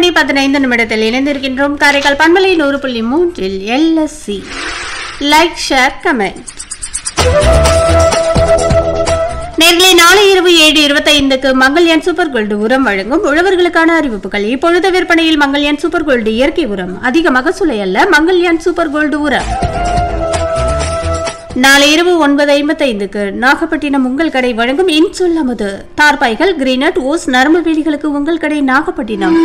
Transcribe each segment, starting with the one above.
மணி பதினைந்து நிமிடத்தில் இணைந்திருக்கின்றோம் காரைக்கால் பண்பலை நூறு புள்ளி மூன்றில் எல்எஸ்சி லைக் ஷேர் கமெண்ட் நேர்களை நாளை இரவு ஏழு இருபத்தைந்துக்கு மங்கள்யான் சூப்பர் கோல்டு உரம் வழங்கும் உழவர்களுக்கான அறிவிப்புகள் இப்பொழுது விற்பனையில் மங்கள்யான் சூப்பர் கோல்டு இயற்கை உரம் அதிக மகசூலை அல்ல மங்கள்யான் சூப்பர் கோல்டு உரம் நாளை இரவு ஒன்பது ஐம்பத்தைந்துக்கு நாகப்பட்டினம் உங்கள் கடை வழங்கும் இன்சொல் அமுது தார்பாய்கள் கிரீனட் ஓஸ் நரம்பு வேலிகளுக்கு உங்கள் கடை நாகப்பட்டினம்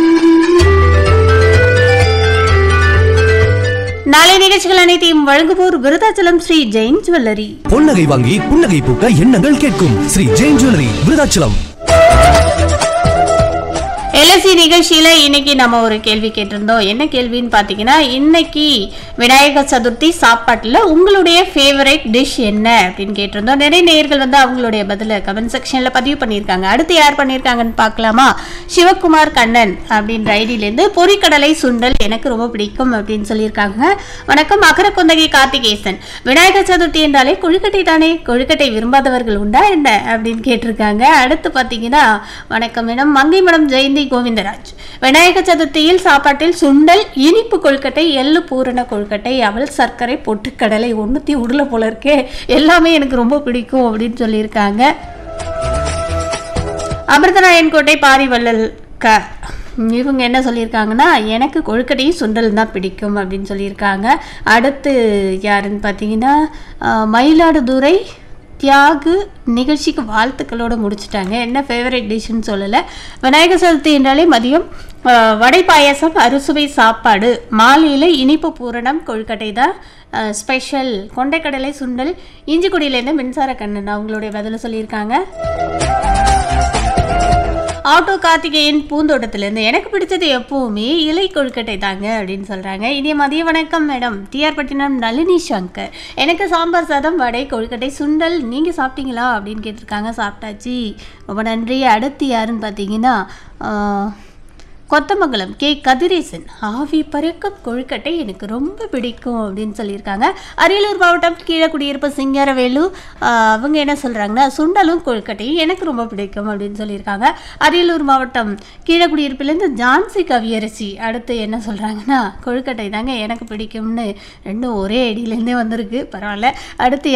நாளை நிகழ்ச்சிகள் அனைத்தையும் வழங்குவோர் விருதாச்சலம் ஸ்ரீ ஜெயின் ஜுவல்லரி பொன்னகை வாங்கி புன்னகை பூக்க எண்ணங்கள் கேட்கும் ஸ்ரீ ஜெயின் ஜுவல்லரி விருதாச்சலம் எல்எஸ்சி நிகழ்ச்சியில இன்னைக்கு நம்ம ஒரு கேள்வி கேட்டிருந்தோம் என்ன கேள்வின்னு பார்த்தீங்கன்னா இன்னைக்கு விநாயகர் சதுர்த்தி சாப்பாட்டில் உங்களுடைய ஃபேவரட் டிஷ் என்ன அப்படின்னு கேட்டிருந்தோம் நிறைய நேயர்கள் வந்து அவங்களுடைய பதில கமெண்ட் செக்ஷன்ல பதிவு பண்ணியிருக்காங்க அடுத்து யார் பண்ணியிருக்காங்கன்னு பார்க்கலாமா சிவகுமார் கண்ணன் அப்படின்ற ஐடியிலேருந்து பொரிக்கடலை சுண்டல் எனக்கு ரொம்ப பிடிக்கும் அப்படின்னு சொல்லியிருக்காங்க வணக்கம் மகர குந்தகை கார்த்திகேசன் விநாயகர் சதுர்த்தி என்றாலே கொழுக்கட்டை தானே கொழுக்கட்டை விரும்பாதவர்கள் உண்டா என்ன அப்படின்னு கேட்டிருக்காங்க அடுத்து பார்த்தீங்கன்னா வணக்கம் மேடம் மங்கை மடம் ஜெயந்தி கோவிந்தராஜ் விநாயகர் சதுர்த்தியில் சாப்பாட்டில் சுண்டல் இனிப்பு கொழுக்கட்டை எள்ளு பூரண கொழுக்கட்டை அவல் சர்க்கரை பொட்டுக்கடலை ஒன்றுத்தி உடல போல இருக்கே எல்லாமே எனக்கு ரொம்ப பிடிக்கும் அப்படின்னு சொல்லியிருக்காங்க அமிர்தராயன் கோட்டை பாரிவள்ளல் க இவங்க என்ன சொல்லியிருக்காங்கன்னா எனக்கு கொழுக்கட்டையும் சுண்டல் தான் பிடிக்கும் அப்படின்னு சொல்லியிருக்காங்க அடுத்து யாருன்னு பார்த்தீங்கன்னா அஹ், மயிலாடுதுறை தியாகு நிகழ்ச்சிக்கு வாழ்த்துக்களோட முடிச்சிட்டாங்க என்ன ஃபேவரட் டிஷ்ஷுன்னு சொல்லலை விநாயகர் சதுர்த்தி என்றாலே மதியம் அஹ், வடை பாயாசம் அறுசுவை சாப்பாடு மாலையில் இனிப்பு பூரணம் கொழுக்கட்டை தான் ஸ்பெஷல் கொண்டைக்கடலை சுண்டல் இஞ்சிக்குடியிலேருந்து மின்சார கண்ணன் அவங்களுடைய பதில சொல்லியிருக்காங்க ஆட்டோ கார்த்திகேயன் பூந்தோட்டத்திலேருந்து எனக்கு பிடிச்சது எப்பவுமே இலை கொழுக்கட்டை தாங்க அப்படின்னு சொல்கிறாங்க இனிய மதிய வணக்கம் மேடம் டிஆர் பட்டினம் நளினி சங்கர் எனக்கு சாம்பார் சாதம் வடை கொழுக்கட்டை சுண்டல் நீங்கள் சாப்பிட்டீங்களா அப்படின்னு கேட்டிருக்காங்க சாப்பிட்டாச்சு ரொம்ப நன்றி அடுத்து யாருன்னு பார்த்தீங்கன்னா ஆஹ், கொத்தமங்கலம் கே கதிரேசன் ஆவி பறக்கும் கொழுக்கட்டை எனக்கு ரொம்ப பிடிக்கும் அப்படின்னு சொல்லியிருக்காங்க அரியலூர் மாவட்டம் கீழக்குடியிருப்பு சிங்கரவேலு ஆஹ், அவங்க என்ன சொல்கிறாங்கன்னா சுண்டலும் கொழுக்கட்டையும் எனக்கு ரொம்ப பிடிக்கும் அப்படின்னு சொல்லியிருக்காங்க அரியலூர் மாவட்டம் கீழக்குடியிருப்பிலேருந்து ஜான்சி கவியரசி அடுத்து என்ன சொல்கிறாங்கன்னா கொழுக்கட்டை தாங்க எனக்கு பிடிக்கும்னு ரெண்டும் ஒரே அடியிலேருந்தே வந்திருக்கு பரவாயில்ல அடுத்து